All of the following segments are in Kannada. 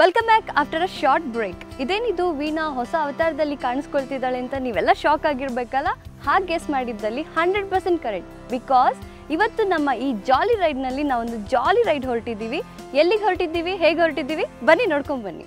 Welcome back after a short break ಇದೇನಿದು ವೀಣಾ ಹೊಸ ಅವತಾರದಲ್ಲಿ ಕಾಣಿಸ್ಕೊಳ್ತಿದ್ದಾಳೆ ಅಂತ ನೀವೆಲ್ಲ ಶಾಕ್ ಆಗಿರ್ಬೇಕಲ್ಲ ಹಾಗೆ ಗೆಸ್ ಮಾಡಿದ್ದಲ್ಲಿ ಹಂಡ್ರೆಡ್ ಪರ್ಸೆಂಟ್ ಕರೆಕ್ಟ್ ಬಿಕಾಸ್ ಇವತ್ತು ನಮ್ಮ ಈ ಜಾಲಿ ರೈಡ್ನಲ್ಲಿ ನಾವೊಂದು ಜಾಲಿ ರೈಡ್ ಹೊರಟಿದ್ದೀವಿ ಎಲ್ಲಿಗೆ ಹೊರಟಿದ್ದೀವಿ ಹೇಗೆ ಹೊರಟಿದ್ದೀವಿ ಬನ್ನಿ ನೋಡ್ಕೊಂಡು ಬನ್ನಿ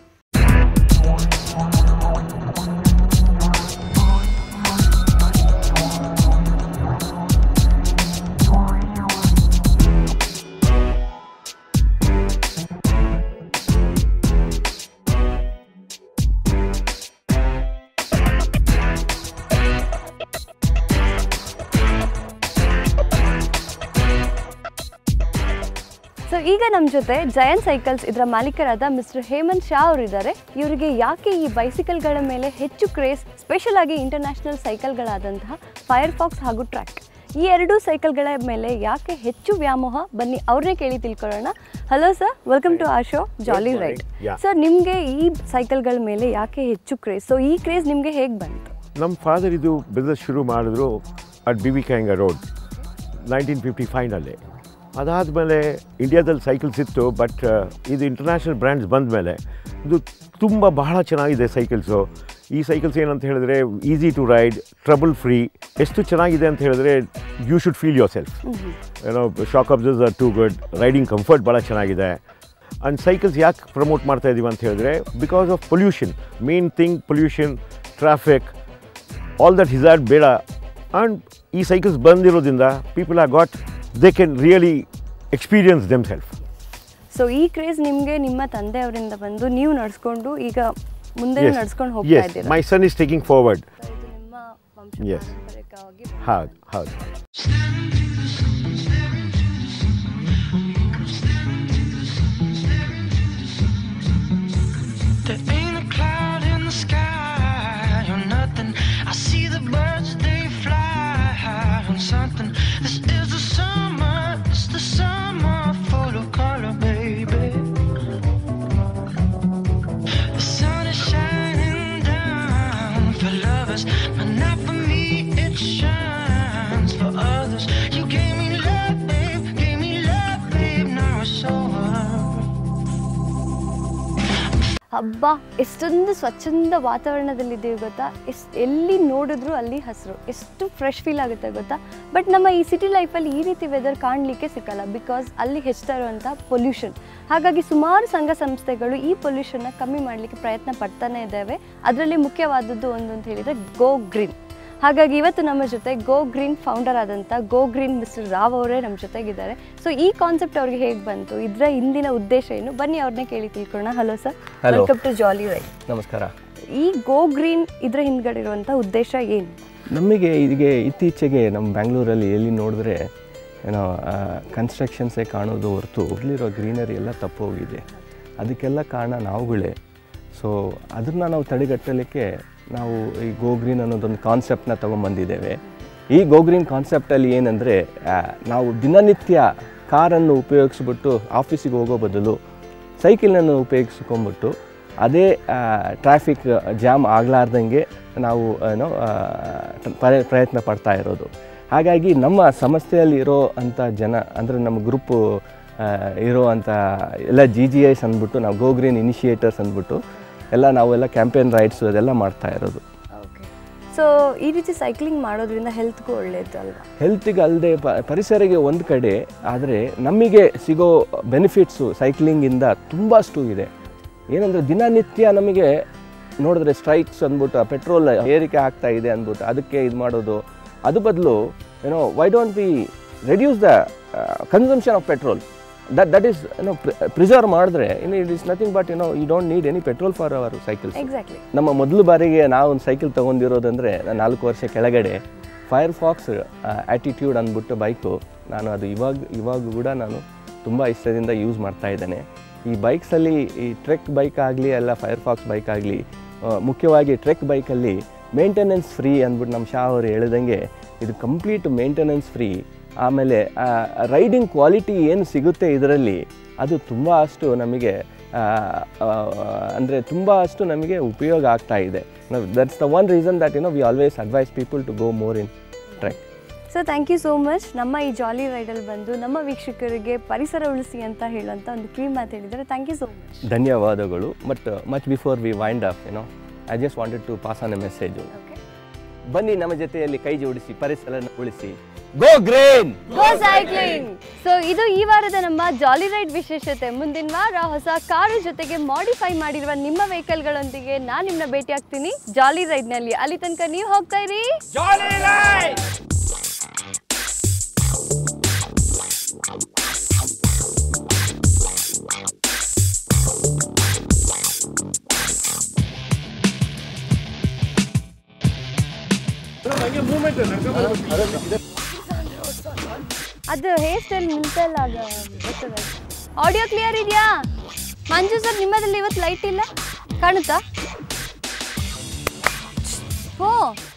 ಸೊ ಈಗ ನಮ್ಮ ಜೊತೆ ಜಯನ್ ಸೈಕಲ್ಸ್ ಇದರ ಮಾಲೀಕರಾದ ಮಿಸ್ಟರ್ ಹೇಮಂತ್ ಶಾ ಅವರಿದ್ದಾರೆ ಇವರಿಗೆ ಯಾಕೆ ಈ ಬೈಸಿಕಲ್ಗಳ ಮೇಲೆ ಹೆಚ್ಚು ಕ್ರೇಸ್ ಸ್ಪೆಷಲ್ ಆಗಿ ಇಂಟರ್ನ್ಯಾಷನಲ್ ಸೈಕಲ್ಗಳಾದಂತಹ ಫೈರ್ ಫಾಕ್ಸ್ ಹಾಗೂ ಟ್ರ್ಯಾಕ್ ಈ ಎರಡೂ ಸೈಕಲ್ಗಳ ಮೇಲೆ ಯಾಕೆ ಹೆಚ್ಚು ವ್ಯಾಮೋಹ ಬನ್ನಿ ಅವ್ರನ್ನೇ ಕೇಳಿ ತಿಳ್ಕೊಳ್ಳೋಣ hello sir welcome to a show jolly Good ride morning. Yeah. Sir ನಿಮಗೆ ಈ ಸೈಕಲ್ಗಳ ಮೇಲೆ ಯಾಕೆ ಹೆಚ್ಚು ಕ್ರೇಸ್ ಸೊ ಈ ಕ್ರೇಸ್ ನಿಮಗೆ ಹೇಗೆ ಬಂತು ನಮ್ಮ ಫಾದರ್ ಇದು ಬಿಸ್ನೆಸ್ ಶುರು ಮಾಡಿದ್ರು ಅಟ್ ಬಿ ವಿ ಕ್ಯಾಂಗ ರೋಡ್ ನೈನ್ಟೀನ್ ಫಿಫ್ಟಿ ಫೈನಲ್ಲಿ ಅದಾದಮೇಲೆ ಇಂಡಿಯಾದಲ್ಲಿ ಸೈಕಲ್ಸ್ ಇತ್ತು ಬಟ್ ಇದು ಇಂಟರ್ನ್ಯಾಷನಲ್ ಬ್ರ್ಯಾಂಡ್ಸ್ ಬಂದ ಮೇಲೆ ಇದು ತುಂಬ ಬಹಳ ಚೆನ್ನಾಗಿದೆ ಸೈಕಲ್ಸು ಈ ಸೈಕಲ್ಸ್ ಏನಂತ ಹೇಳಿದ್ರೆ easy to ride trouble free ಎಷ್ಟು ಚೆನ್ನಾಗಿದೆ ಅಂತ ಹೇಳಿದ್ರೆ you should feel yourself ಏನೋ shock absorbers are too good riding comfort ಭಾಳ ಚೆನ್ನಾಗಿದೆ ಆ್ಯಂಡ್ ಸೈಕಲ್ಸ್ ಯಾಕೆ ಪ್ರಮೋಟ್ ಮಾಡ್ತಾ ಇದ್ದೀವಿ ಅಂತ ಹೇಳಿದ್ರೆ because of pollution main thing pollution traffic all that hazard ಬೇಡ ಆ್ಯಂಡ್ ಈ ಸೈಕಲ್ಸ್ ಬಂದಿರೋದ್ರಿಂದ people are got they can really experience themselves so ಈ ಕ್ರೇಜ್ ನಿಮಗೆ ನಿಮ್ಮ ತಂದೆಯವರಿಂದ ಬಂದು ನೀವು ನಡ್ಸ್ಕೊಂಡು ಈಗ ಮುಂದೆ ನಡ್ಸ್ಕೊಂಡು ಹೋಗ್ತಾ ಎಸ್ ಇದ್ದೀರಾ my son is taking forward ಇದು ನಿಮ್ಮ ವಂಶ Yes. ಪಾರಂಪರಿಕವಾಗಿ ಹೌದು ಹೌದು There ain't a cloud in the sky or nothing. I see the birds, they fly on something. This is the summer, it's the summer full of color, baby. The sun is shining down for lovers, but not for me. It shines for others. You gave me love, babe, gave me love, babe. Now it's over. ಹಬ್ಬ ಎಷ್ಟೊಂದು ಸ್ವಚ್ಛಂದ ವಾತಾವರಣದಲ್ಲಿದ್ದೀವಿ ಗೊತ್ತಾ ಎಷ್ಟು ಎಲ್ಲಿ ನೋಡಿದ್ರು ಅಲ್ಲಿ ಹಸಿರು ಎಷ್ಟು ಫ್ರೆಶ್ ಫೀಲ್ ಆಗುತ್ತೆ ಗೊತ್ತಾ ಬಟ್ ನಮ್ಮ ಈ ಸಿಟಿ ಲೈಫಲ್ಲಿ ಈ ರೀತಿ ವೆದರ್ ಕಾಣಲಿಕ್ಕೆ ಸಿಕ್ಕಲ್ಲ ಬಿಕಾಸ್ ಅಲ್ಲಿ ಹೆಚ್ಚುತ್ತಾ ಇರುವಂಥ ಪೊಲ್ಯೂಷನ್ ಹಾಗಾಗಿ ಸುಮಾರು ಸಂಘ ಸಂಸ್ಥೆಗಳು ಈ ಪೊಲ್ಯೂಷನ್ನ ಕಮ್ಮಿ ಮಾಡಲಿಕ್ಕೆ ಪ್ರಯತ್ನ ಪಡ್ತಾನೆ ಇದ್ದಾವೆ ಅದರಲ್ಲಿ ಮುಖ್ಯವಾದದ್ದು ಒಂದು ಅಂತ ಹೇಳಿದರೆ ಗೋ ಗ್ರೀನ್ ಹಾಗಾಗಿ ಇವತ್ತು ನಮ್ಮ ಜೊತೆ ಗೋ ಗ್ರೀನ್ ಫೌಂಡರ್ ಆದಂಥ ಗೋ ಗ್ರೀನ್ ಮಿಸ್ಟರ್ ರಾವ್ ಅವರೇ ನಮ್ಮ ಜೊತೆಗಿದ್ದಾರೆ ಸೊ ಈ ಕಾನ್ಸೆಪ್ಟ್ ಅವ್ರಿಗೆ ಹೇಗೆ ಬಂತು ಇದರ ಹಿಂದಿನ ಉದ್ದೇಶ ಏನು ಬನ್ನಿ ಅವ್ರನ್ನೇ ಕೇಳಿ ತಿಳ್ಕೊಳ್ಳೋಣ hello sir Hello. Welcome to jolly ride ನಮಸ್ಕಾರ ಈ ಗೋ ಗ್ರೀನ್ ಇದ್ರ ಹಿಂದ್ಗಡೆ ಇರುವಂಥ ಉದ್ದೇಶ ಏನು ನಮಗೆ ಇದಕ್ಕೆ ಇತ್ತೀಚೆಗೆ ನಮ್ಮ ಬ್ಯಾಂಗ್ಳೂರಲ್ಲಿ ಎಲ್ಲಿ ನೋಡಿದ್ರೆ ಏನೋ ಕನ್ಸ್ಟ್ರಕ್ಷನ್ಸೇ ಕಾಣೋದು ಹೊರತು ಇಲ್ಲಿರೋ ಗ್ರೀನರಿ ಎಲ್ಲ ತಪ್ಪೋಗಿದೆ ಅದಕ್ಕೆಲ್ಲ ಕಾರಣ ನಾವುಗಳೇ ಸೊ ಅದನ್ನು ನಾವು ತಡೆಗಟ್ಟಲಿಕ್ಕೆ ನಾವು ಈ ಗೋ ಗ್ರೀನ್ ಅನ್ನೋದೊಂದು ಕಾನ್ಸೆಪ್ಟ್ನ ತೊಗೊಂಬಂದಿದ್ದೇವೆ ಈ ಗೋ ಗ್ರೀನ್ ಕಾನ್ಸೆಪ್ಟಲ್ಲಿ ಏನಂದರೆ ನಾವು ದಿನನಿತ್ಯ ಕಾರನ್ನು ಉಪಯೋಗಿಸ್ಬಿಟ್ಟು ಆಫೀಸಿಗೆ ಹೋಗೋ ಬದಲು ಸೈಕಲನ್ನು ಉಪಯೋಗಿಸ್ಕೊಂಬಿಟ್ಟು ಅದೇ ಟ್ರಾಫಿಕ್ ಜಾಮ್ ಆಗಲಾರ್ದಂಗೆ ನಾವು ಏನೋ ಆ, ಪ್ರ- ಪ್ರಯತ್ನ ಪಡ್ತಾ ಇರೋದು ಹಾಗಾಗಿ ನಮ್ಮ ಸಂಸ್ಥೆಯಲ್ಲಿ ಇರೋ ಅಂಥ ಜನ ಅಂದರೆ ನಮ್ಮ ಗ್ರೂಪು ಇರೋ ಅಂಥ ಎಲ್ಲ ಜಿ ಜಿ ಐಸ್ ಅಂದ್ಬಿಟ್ಟು ನಾವು ಗೋ ಗ್ರೀನ್ ಇನಿಷಿಯೇಟರ್ಸ್ ಅಂದ್ಬಿಟ್ಟು ಎಲ್ಲ ನಾವೆಲ್ಲ ಕ್ಯಾಂಪೇನ್ ರೈಡ್ಸು ಅದೆಲ್ಲ ಮಾಡ್ತಾ ಇರೋದು ಓಕೆ ಸೊ ಈ ರೀತಿ ಸೈಕ್ಲಿಂಗ್ ಮಾಡೋದ್ರಿಂದ ಹೆಲ್ತ್ಗೂ ಒಳ್ಳೆಯದು ಅಲ್ವಾ ಹೆಲ್ತಿಗೆ ಅಲ್ಲದೆ ಪ ಪರಿಸರಿಗೆ ಒಂದು ಕಡೆ ಆದರೆ ನಮಗೆ ಸಿಗೋ ಬೆನಿಫಿಟ್ಸು ಸೈಕ್ಲಿಂಗಿಂದ ತುಂಬಷ್ಟು ಇದೆ ಏನಂದರೆ ದಿನನಿತ್ಯ ನಮಗೆ ನೋಡಿದ್ರೆ ಸ್ಟ್ರೈಕ್ಸ್ ಅಂದ್ಬಿಟ್ಟು ಪೆಟ್ರೋಲ್ ಏರಿಕೆ ಆಗ್ತಾ ಇದೆ ಅಂದ್ಬಿಟ್ಟು ಅದಕ್ಕೆ ಇದು ಮಾಡೋದು ಅದು ಬದಲು ಏನೋ why don't we reduce the consumption of petrol that that is ಏನೋ ಪ್ರಿಸರ್ವ್ ಮಾಡಿದ್ರೆ ಇನ್ನು ಇಟ್ ಇಸ್ ನಥಿಂಗ್ ಬಟ್ ಏನೋ you don't need any petrol for our cycles exactly ನಮ್ಮ ಮೊದಲು ಬಾರಿಗೆ ನಾವು ಒಂದು ಸೈಕಲ್ ತೊಗೊಂಡಿರೋದಂದರೆ ನಾನು ನಾಲ್ಕು ವರ್ಷ ಕೆಳಗಡೆ ಫೈರ್ ಫಾಕ್ಸ್ ಆ್ಯಟಿಟ್ಯೂಡ್ ಅಂದ್ಬಿಟ್ಟು ಬೈಕು ನಾನು ಅದು ಇವಾಗ ಇವಾಗ ಕೂಡ ನಾನು ತುಂಬ ಇಷ್ಟದಿಂದ ಯೂಸ್ ಮಾಡ್ತಾ ಇದ್ದೇನೆ ಈ ಬೈಕ್ಸಲ್ಲಿ ಈ ಟ್ರೆಕ್ ಬೈಕ್ ಆಗಲಿ ಅಲ್ಲ ಫೈರ್ ಫಾಕ್ಸ್ ಬೈಕ್ ಆಗಲಿ ಮುಖ್ಯವಾಗಿ ಟ್ರೆಕ್ ಬೈಕಲ್ಲಿ ಮೇಂಟೆನೆನ್ಸ್ ಫ್ರೀ ಅಂದ್ಬಿಟ್ಟು ನಮ್ಮ ಶಾ ಅವರು ಹೇಳಿದಂಗೆ ಇದು ಕಂಪ್ಲೀಟ್ ಮೇಂಟೆನೆನ್ಸ್ ಫ್ರೀ ಆಮೇಲೆ ರೈಡಿಂಗ್ ಕ್ವಾಲಿಟಿ ಏನು ಸಿಗುತ್ತೆ ಇದರಲ್ಲಿ ಅದು ತುಂಬ ಅಷ್ಟು ನಮಗೆ ಅಂದರೆ ತುಂಬ ಅಷ್ಟು ನಮಗೆ ಉಪಯೋಗ ಆಗ್ತಾ ಇದೆ that's the one reason that you know we always advise people to go more in Trek so thank you so much ನಮ್ಮ ಈ ಜಾಲಿ ರೈಡಲ್ಲಿ ಬಂದು ನಮ್ಮ ವೀಕ್ಷಕರಿಗೆ ಪರಿಸರ ಉಳಿಸಿ ಅಂತ ಹೇಳುವಂಥ ಒಂದು ಕಿವಿ ಮಾತು ಹೇಳಿದ್ದಾರೆ ಥ್ಯಾಂಕ್ ಯು ಸೋ ಮಚ್ ಧನ್ಯವಾದಗಳು but much before we wind up you know I just wanted to pass on a message okay ಬನ್ನಿ ನಮ್ಮ ಜೊತೆಯಲ್ಲಿ ಕೈ ಜೋಡಿಸಿ ಪರಿಸರ ಉಳಿಸಿ go green go cycling so ಇದು ಈ ವಾರದ ನಮ್ಮ ಜಾಲಿ ರೈಡ್ ವಿಶೇಷತೆ ಮುಂದಿನ ವಾರ ಹೊಸ ಕಾರು ಜೊತೆಗೆ ಮಾಡಿಫೈ ಮಾಡಿರುವ ನಿಮ್ಮ ವೆಹಿಕಲ್ಗಳೊಂದಿಗೆ ನಾನು ನಿಮ್ಮನ್ನ ಭೇಟಿ ಆಗ್ತೀನಿ ಜಾಲಿ ರೈಡ್ನಲ್ಲಿ ಅಲ್ಲಿ ತನಕ ನೀವು ಹೋಗ್ತಾ ಇರಿ ಅದು ಹೇರ್ ಸ್ಟೈಲ್ ನಿಲ್ತಲ್ಲ ಆಗ ಆಡಿಯೋ ಕ್ಲಿಯರ್ ಇದೆಯಾ ಮಂಜು ಸರ್ ನಿಮ್ಮದ್ರಲ್ಲಿ ಇವತ್ತು ಲೈಟ್ ಇಲ್ಲ ಕಾಣುತ್ತಾ ಓ